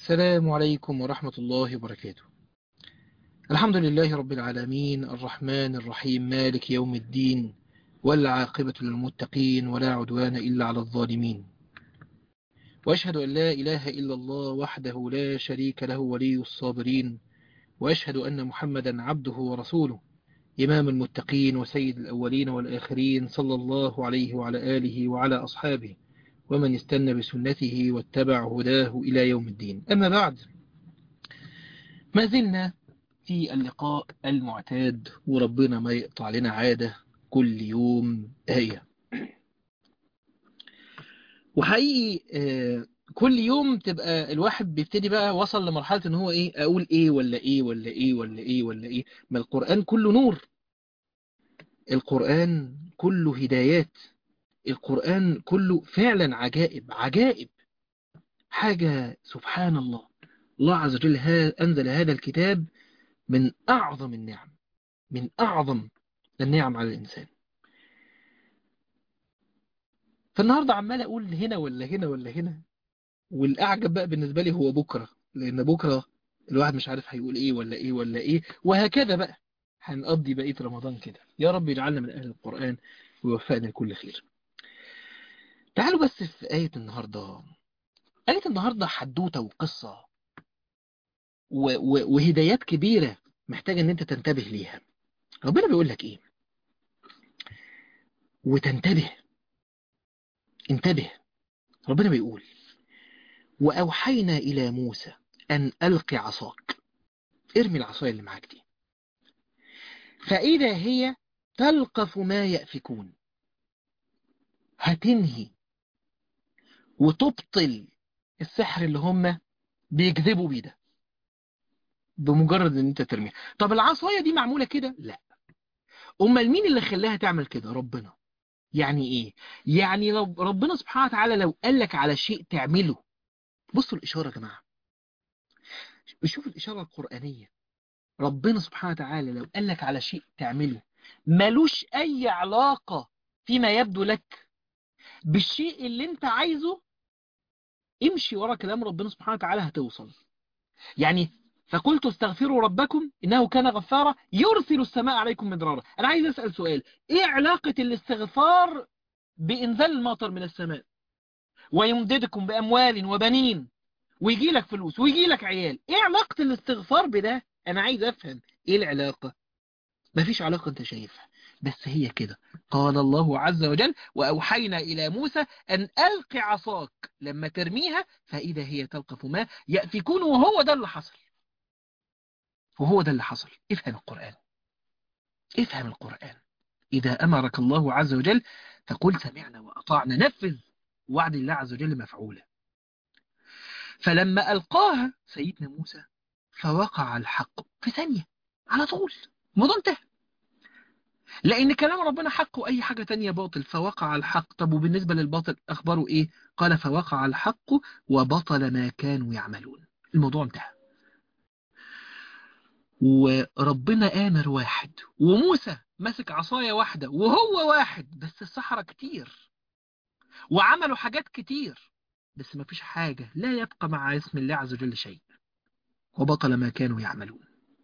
السلام عليكم ورحمة الله وبركاته الحمد لله رب العالمين الرحمن الرحيم مالك يوم الدين والعاقبة للمتقين ولا عدوان إلا على الظالمين وأشهد أن لا إله إلا الله وحده لا شريك له ولي الصابرين وأشهد أن محمدا عبده ورسوله إمام المتقين وسيد الأولين والآخرين صلى الله عليه وعلى آله وعلى أصحابه ومن استنى بسنته واتبع هداه إلى يوم الدين أما بعد ما زلنا في اللقاء المعتاد وربنا ما يقطع لنا عادة كل يوم آية وحقيقي كل يوم تبقى الواحد بيبتدي بقى وصل لمرحلة ان هو ايه اقول ايه ولا ايه ولا ايه ولا ايه ولا ايه ما القرآن كله نور القرآن كله هدايات القرآن كله فعلا عجائب عجائب حاجة سبحان الله الله عز وجل أنزل هذا الكتاب من أعظم النعم من أعظم النعم على الإنسان فالنهاردة عمال أقول هنا ولا هنا ولا هنا والأعجب بقى بالنسبة لي هو بكرة لأن بكرة الواحد مش عارف هيقول إيه ولا إيه ولا إيه وهكذا بقى هنقضي بقية رمضان كده يا رب يجعلنا من أهل القرآن ويوفقنا لكل خير تعالوا بس في آية النهاردة آية النهاردة حدوتة وقصة و و وهدايات كبيرة محتاجة ان انت تنتبه ليها ربنا بيقول لك ايه وتنتبه انتبه ربنا بيقول وأوحينا إلى موسى أن ألقي عصاك ارمي العصاية اللي معاك دي فإذا هي تلقف ما يأفكون هتنهي وتبطل السحر اللي هم بيكذبوا بيه ده بمجرد ان انت ترميها طب العصايه دي معموله كده لا امال مين اللي خلاها تعمل كده ربنا يعني ايه يعني لو ربنا سبحانه وتعالى لو قال لك على شيء تعمله بصوا الاشاره يا جماعه شوفوا الاشاره القرانيه ربنا سبحانه وتعالى لو قال لك على شيء تعمله ملوش اي علاقه فيما يبدو لك بالشيء اللي انت عايزه امشي ورا كلام ربنا سبحانه وتعالى هتوصل يعني فقلت استغفروا ربكم إنه كان غفارا يرسل السماء عليكم مدرارا أنا عايز أسأل سؤال إيه علاقة الاستغفار بإنزال المطر من السماء ويمددكم بأموال وبنين ويجي لك فلوس ويجي لك عيال إيه علاقة الاستغفار بده أنا عايز أفهم إيه العلاقة مفيش علاقة أنت شايفها بس هي كده قال الله عز وجل وأوحينا إلى موسى أن ألقي عصاك لما ترميها فإذا هي تلقف ما يأفكون وهو ده اللي حصل وهو ده اللي حصل افهم القرآن افهم القرآن إذا أمرك الله عز وجل فقل سمعنا وأطعنا نفذ وعد الله عز وجل مفعولا فلما ألقاها سيدنا موسى فوقع الحق في ثانية على طول الموضوع انتهى لأن كلام ربنا حق وأي حاجة تانية باطل فوقع الحق طب وبالنسبة للباطل أخباره إيه قال فوقع الحق وبطل ما كانوا يعملون الموضوع انتهى وربنا آمر واحد وموسى مسك عصاية واحدة وهو واحد بس السحرة كتير وعملوا حاجات كتير بس ما فيش حاجة لا يبقى مع اسم الله عز وجل شيء وبطل ما كانوا يعملون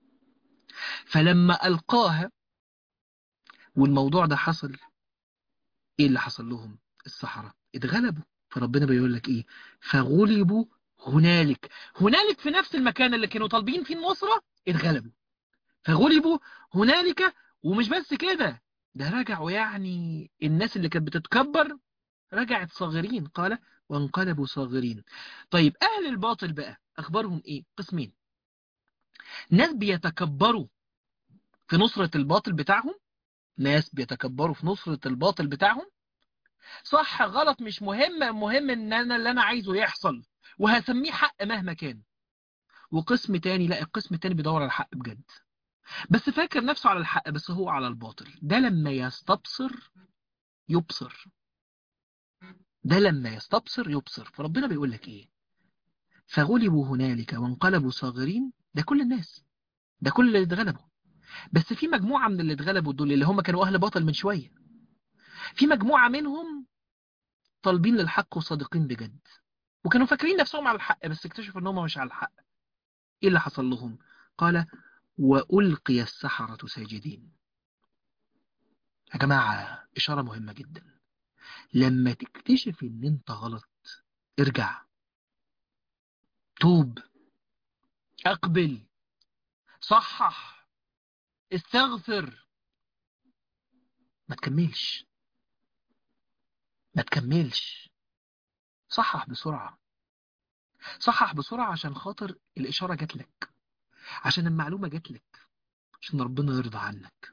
فلما ألقاها والموضوع ده حصل ايه اللي حصل لهم السحرة اتغلبوا فربنا بيقول لك ايه فغلبوا هنالك هنالك في نفس المكان اللي كانوا طالبين فيه النصرة اتغلبوا فغلبوا هنالك ومش بس كده ده رجعوا يعني الناس اللي كانت بتتكبر رجعت صاغرين قال وانقلبوا صاغرين طيب أهل الباطل بقى أخبارهم إيه قسمين ناس بيتكبروا في نصرة الباطل بتاعهم ناس بيتكبروا في نصرة الباطل بتاعهم صح غلط مش مهم مهم ان انا اللي انا عايزه يحصل وهسميه حق مهما كان وقسم تاني لا القسم التاني بيدور على الحق بجد بس فاكر نفسه على الحق بس هو على الباطل ده لما يستبصر يبصر ده لما يستبصر يبصر فربنا بيقول لك ايه فغلبوا هنالك وانقلبوا صاغرين ده كل الناس ده كل اللي اتغلبوا بس في مجموعة من اللي اتغلبوا دول اللي هم كانوا أهل باطل من شوية في مجموعة منهم طالبين للحق وصادقين بجد وكانوا فاكرين نفسهم على الحق بس اكتشفوا انهم مش على الحق ايه اللي حصل لهم قال وألقي السحرة ساجدين يا جماعة إشارة مهمة جدا لما تكتشف ان انت غلط ارجع توب اقبل صحح استغفر ما تكملش ما تكملش صحح بسرعة صحح بسرعة عشان خاطر الإشارة جات لك عشان المعلومة جات لك عشان ربنا يرضى عنك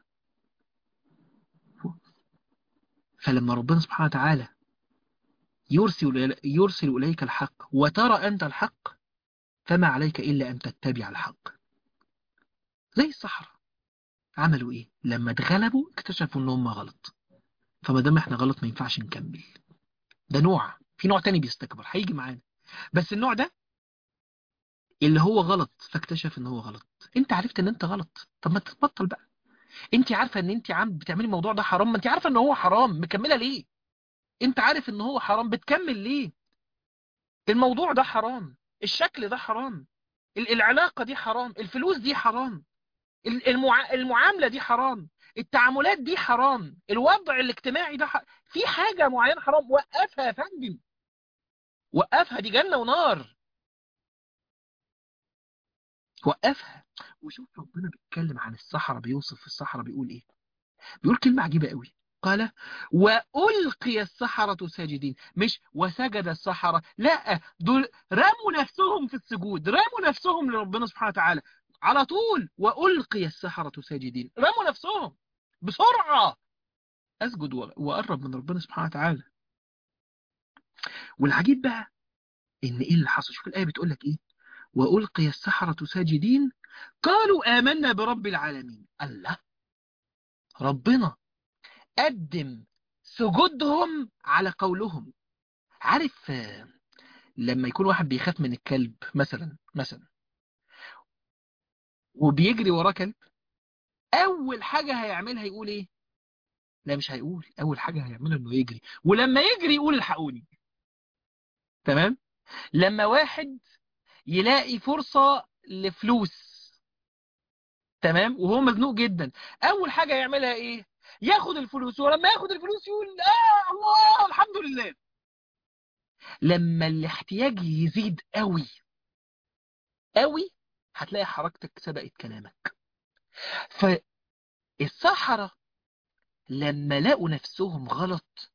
فلما ربنا سبحانه وتعالى يرسل, يرسل إليك الحق وترى أنت الحق فما عليك إلا أن تتبع الحق زي الصحراء عملوا إيه لما اتغلبوا اكتشفوا أنهم غلط فما دام احنا غلط ما ينفعش نكمل ده نوع في نوع تاني بيستكبر هيجي معانا بس النوع ده اللي هو غلط فاكتشف ان هو غلط انت عرفت ان انت غلط طب ما تتبطل بقى انت عارفه ان انت عم بتعملي الموضوع ده حرام ما انت عارفه ان هو حرام مكمله ليه انت عارف ان هو حرام بتكمل ليه الموضوع ده حرام الشكل ده حرام العلاقه دي حرام الفلوس دي حرام المع... المعامله دي حرام التعاملات دي حرام الوضع الاجتماعي ده ح... في حاجه معينه حرام وقفها يا فندم وقفها دي جنه ونار وقفها وشوف ربنا بيتكلم عن الصحراء بيوصف الصحراء بيقول ايه بيقول كلمة عجيبة قوي قال وألقي السحرة ساجدين مش وسجد السحرة لا دول رموا نفسهم في السجود رموا نفسهم لربنا سبحانه وتعالى على طول وألقي السحرة ساجدين رموا نفسهم بسرعة أسجد وأقرب من ربنا سبحانه وتعالى والعجيب بقى إن إيه اللي حصل شوف الآية بتقول لك إيه وألقي السحرة ساجدين قالوا آمنا برب العالمين الله ربنا قدم سجودهم على قولهم عارف لما يكون واحد بيخاف من الكلب مثلا مثلا وبيجري وراه كلب اول حاجة هيعملها يقول ايه لا مش هيقول اول حاجة هيعملها انه يجري ولما يجري يقول الحقوني تمام لما واحد يلاقي فرصة لفلوس تمام وهو مزنوق جدا اول حاجة يعملها ايه ياخد الفلوس ولما ياخد الفلوس يقول اه الله الحمد لله لما الاحتياج يزيد قوي قوي هتلاقي حركتك سبقت كلامك فالسحرة لما لقوا نفسهم غلط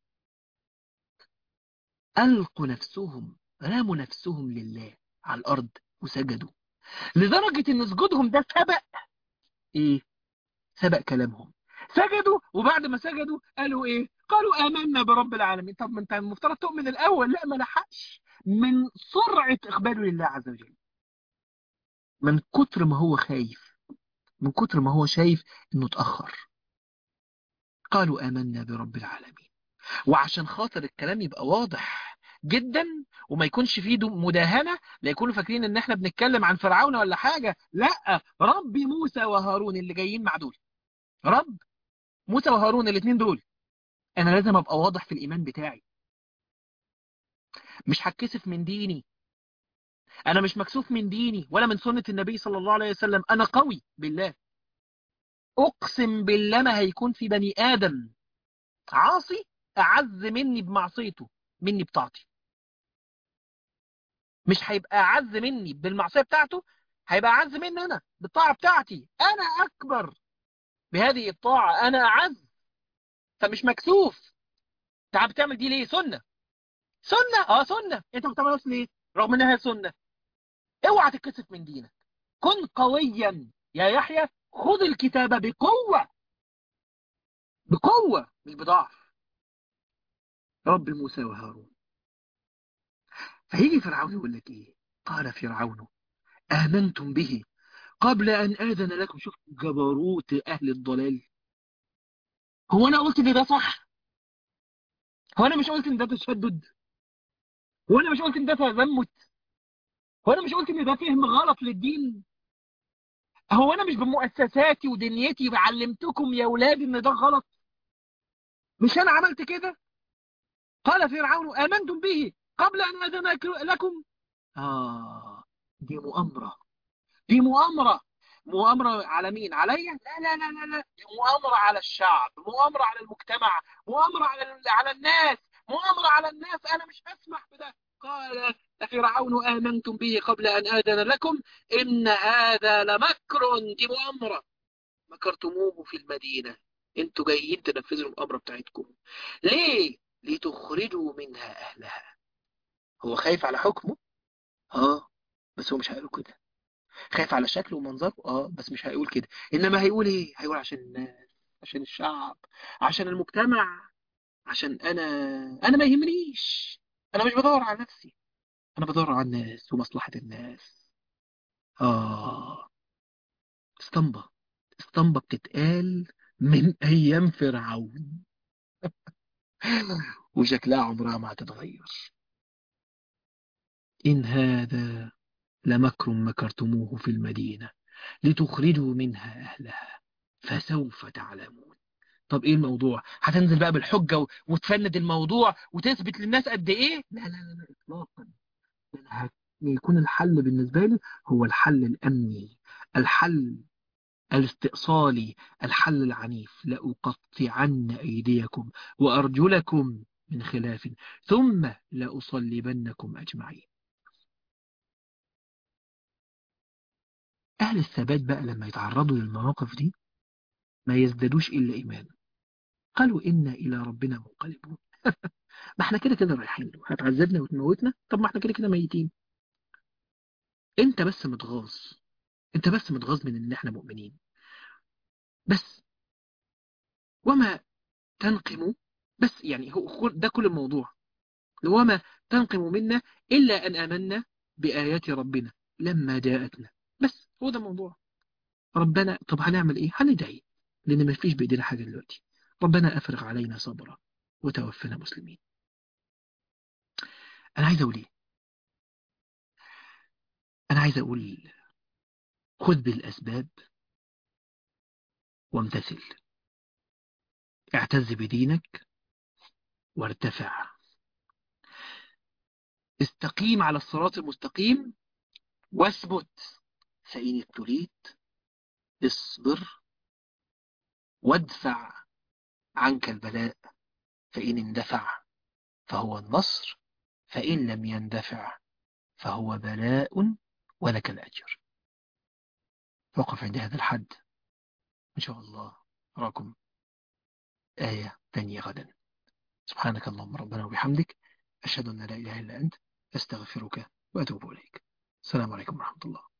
ألقوا نفسهم رموا نفسهم لله على الأرض وسجدوا لدرجة ان سجودهم ده سبق ايه سبق كلامهم سجدوا وبعد ما سجدوا قالوا ايه قالوا آمنا برب العالمين طب ما انت المفترض تؤمن الأول لا ما لحقش من سرعة إقباله لله عز وجل من كتر ما هو خايف من كتر ما هو شايف انه اتأخر قالوا آمنا برب العالمين وعشان خاطر الكلام يبقى واضح جدا وما يكونش فيه مداهنة لا يكونوا فاكرين ان احنا بنتكلم عن فرعون ولا حاجة لا رب موسى وهارون اللي جايين مع دول رب موسى وهارون الاثنين دول انا لازم ابقى واضح في الايمان بتاعي مش هتكسف من ديني انا مش مكسوف من ديني ولا من سنة النبي صلى الله عليه وسلم انا قوي بالله اقسم بالله ما هيكون في بني ادم عاصي اعز مني بمعصيته مني بطاعتي مش هيبقى اعز مني بالمعصيه بتاعته هيبقى اعز مني انا بالطاعه بتاعتي انا اكبر بهذه الطاعه انا اعز فمش مكسوف انت بتعمل دي ليه سنه سنه اه سنه انت بتعملها ليه رغم انها سنه اوعى تتكسف من دينك كن قويا يا يحيى خذ الكتاب بقوه بقوه مش بضعف رب موسى وهارون فيجي فرعون يقول لك ايه قال فرعون آمنتم به قبل أن آذن لكم شوف جبروت أهل الضلال هو أنا قلت إن ده صح هو أنا مش قلت إن ده تشدد هو أنا مش قلت إن ده تزمت هو أنا مش قلت إن ده فهم غلط للدين هو أنا مش بمؤسساتي ودنيتي علمتكم يا ولاد إن ده غلط مش أنا عملت كده قال فرعون آمنتم به قبل أن أذن لكم آه دي مؤامرة دي مؤامرة مؤامرة على مين؟ علي؟ لا لا لا لا لا دي مؤامرة على الشعب مؤامرة على المجتمع مؤامرة على على الناس مؤامرة على الناس أنا مش هسمح بده قال فرعون آمنتم به قبل أن آذن لكم إن هذا لمكر دي مؤامرة مكرتموه في المدينة انتوا جايين تنفذوا المؤامرة بتاعتكم ليه؟ لتخرجوا منها أهلها هو خايف على حكمه؟ اه بس هو مش هيقول كده خايف على شكله ومنظره اه بس مش هيقول كده انما هيقول ايه هيقول عشان الناس عشان الشعب عشان المجتمع عشان انا انا ما يهمنيش انا مش بدور على نفسي انا بدور على الناس ومصلحة الناس اه اسطمبة اسطمبة بتتقال من ايام فرعون وشكلها عمرها ما هتتغير ان هذا لمكر مكرتموه في المدينة لتخرجوا منها أهلها فسوف تعلمون طب ايه الموضوع هتنزل بقى بالحجة و- وتفند الموضوع وتثبت للناس قد ايه لا لا لا لا اطلاقا أنا هت- يكون الحل بالنسبة لي هو الحل الأمني الحل الاستئصالي الحل العنيف لأقطعن أيديكم وأرجلكم من خلاف ثم لأصلبنكم أجمعين أهل الثبات بقى لما يتعرضوا للمواقف دي ما يزدادوش إلا إيمانا قالوا إنا إلى ربنا منقلبون ما احنا كده كده رايحين له هتعذبنا وتموتنا طب ما احنا كده كده ميتين انت بس متغاظ انت بس متغاظ من ان احنا مؤمنين بس وما تنقم بس يعني هو هو ده كل الموضوع وما تنقم منا إلا أن آمنا بآيات ربنا لما جاءتنا بس هو ده الموضوع ربنا طب هنعمل ايه هندعي لان ما فيش بايدينا حاجه دلوقتي ربنا افرغ علينا صبرا وتوفنا مسلمين انا عايز اقول ايه انا عايز اقول خذ بالاسباب وامتثل اعتز بدينك وارتفع استقيم على الصراط المستقيم واثبت فإن ابتليت اصبر وادفع عنك البلاء فإن اندفع فهو النصر فإن لم يندفع فهو بلاء ولك الأجر وقف عند هذا الحد إن شاء الله أراكم آية ثانية غدا سبحانك اللهم ربنا وبحمدك أشهد أن لا إله إلا أنت أستغفرك وأتوب إليك السلام عليكم ورحمة الله